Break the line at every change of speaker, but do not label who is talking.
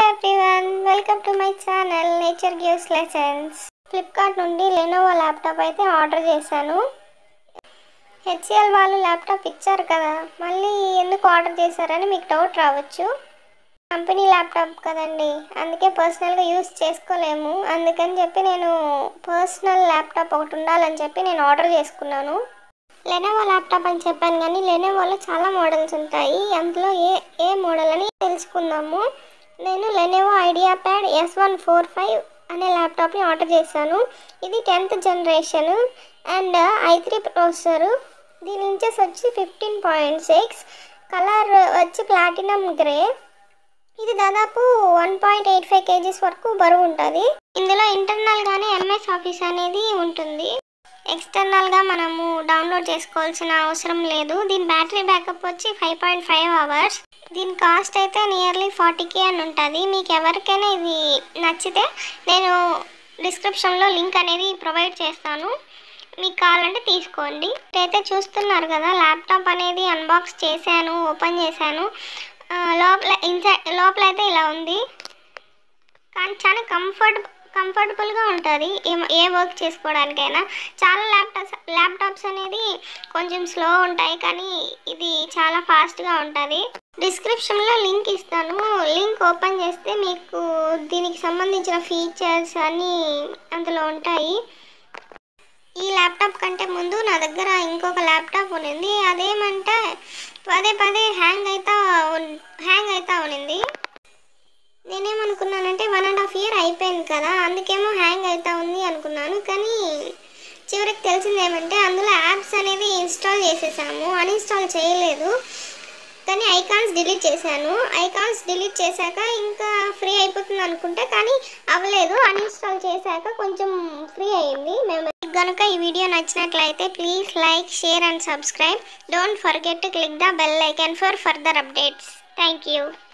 everyone welcome to my channel nature gives lessons Flipkart నుండి Lenovo laptop అయితే order చేశాను HCL వాళ్ళు laptop ఇచ్చారు కదా మళ్ళీ ఎందుకు ఆర్డర్ చేశారని మీకు డౌట్ రావచ్చు కంపెనీ ల్యాప్టాప్ కదండి అందుకే పర్సనల్గా యూస్ చేసుకోలేము అందుకని చెప్పి నేను పర్సనల్ ల్యాప్టాప్ ఒకటి ఉండాలని చెప్పి నేను ఆర్డర్ చేసుకున్నాను లెనోవో ల్యాప్టాప్ అని చెప్పాను కానీ లెనోవోలో చాలా మోడల్స్ ఉంటాయి అందులో ఏ ఏ మోడల్ అని తెలుసుకుందాము నేను Lenovo idea pad S one four five అనే ల్యాప్టాప్ని ఆర్డర్ చేశాను ఇది tenth generation and I three processor దీని ఇంచెస్ వచ్చి ఫిఫ్టీన్ పాయింట్ సిక్స్ కలర్ వచ్చి ప్లాటినం గ్రే ఇది దాదాపు one point eight five kgs వరకు బరువు ఉంటుంది ఇందులో ఇంటర్నల్గానే ఎంఎస్ ఆఫీస్ అనేది ఉంటుంది ఎక్స్టర్నల్గా మనము డౌన్లోడ్ చేసుకోవాల్సిన అవసరం లేదు దీని బ్యాటరీ బ్యాకప్ వచ్చి ఫైవ్ పాయింట్ ఫైవ్ అవర్స్ దీని కాస్ట్ అయితే నియర్లీ ఫార్టీకే అని ఉంటుంది మీకు ఎవరికైనా ఇది నచ్చితే నేను డిస్క్రిప్షన్లో లింక్ అనేది ప్రొవైడ్ చేస్తాను మీకు కావాలంటే తీసుకోండి అయితే చూస్తున్నారు కదా ల్యాప్టాప్ అనేది అన్బాక్స్ చేశాను ఓపెన్ చేశాను ఆ, లోపల ఇన్సైడ్ లోపల అయితే ఇలా ఉంది కానీ చాలా కంఫర్ట్ కంఫర్టబుల్గా ఉంటుంది ఏ ఏ వర్క్ చేసుకోవడానికైనా చాలా ల్యాప్టాప్స్ ల్యాప్టాప్స్ అనేది కొంచెం స్లో ఉంటాయి కానీ ఇది చాలా ఫాస్ట్గా ఉంటుంది డిస్క్రిప్షన్లో లింక్ ఇస్తాను లింక్ ఓపెన్ చేస్తే మీకు దీనికి సంబంధించిన ఫీచర్స్ అన్నీ అందులో ఉంటాయి ఈ ల్యాప్టాప్ కంటే ముందు నా దగ్గర ఇంకొక ల్యాప్టాప్ ఉన్నింది అదేమంటే పదే పదే హ్యాంగ్ అవుతా ఉన్- హ్యాంగ్ అవుతా ఉన్నింది నేనేమనుకున్నానంటే వన్ అండ్ హాఫ్ ఇయర్ అయిపోయింది కదా అందుకేమో హ్యాంగ్ అవుతా ఉంది అనుకున్నాను కానీ చివరికి తెలిసింది ఏమంటే అందులో యాప్స్ అనేది ఇన్స్టాల్ చేసేసాము అన్ఇన్స్టాల్ చేయలేదు కానీ ఐకాన్స్ డిలీట్ చేశాను ఐకాన్స్ డిలీట్ చేశాక ఇంకా ఫ్రీ అయిపోతుంది అనుకుంటే కానీ అవ్వలేదు అన్ఇన్స్టాల్ చేశాక కొంచెం ఫ్రీ అయింది మేము కనుక ఈ వీడియో నచ్చినట్లయితే please like share and subscribe don't forget to click the bell icon for further updates thank you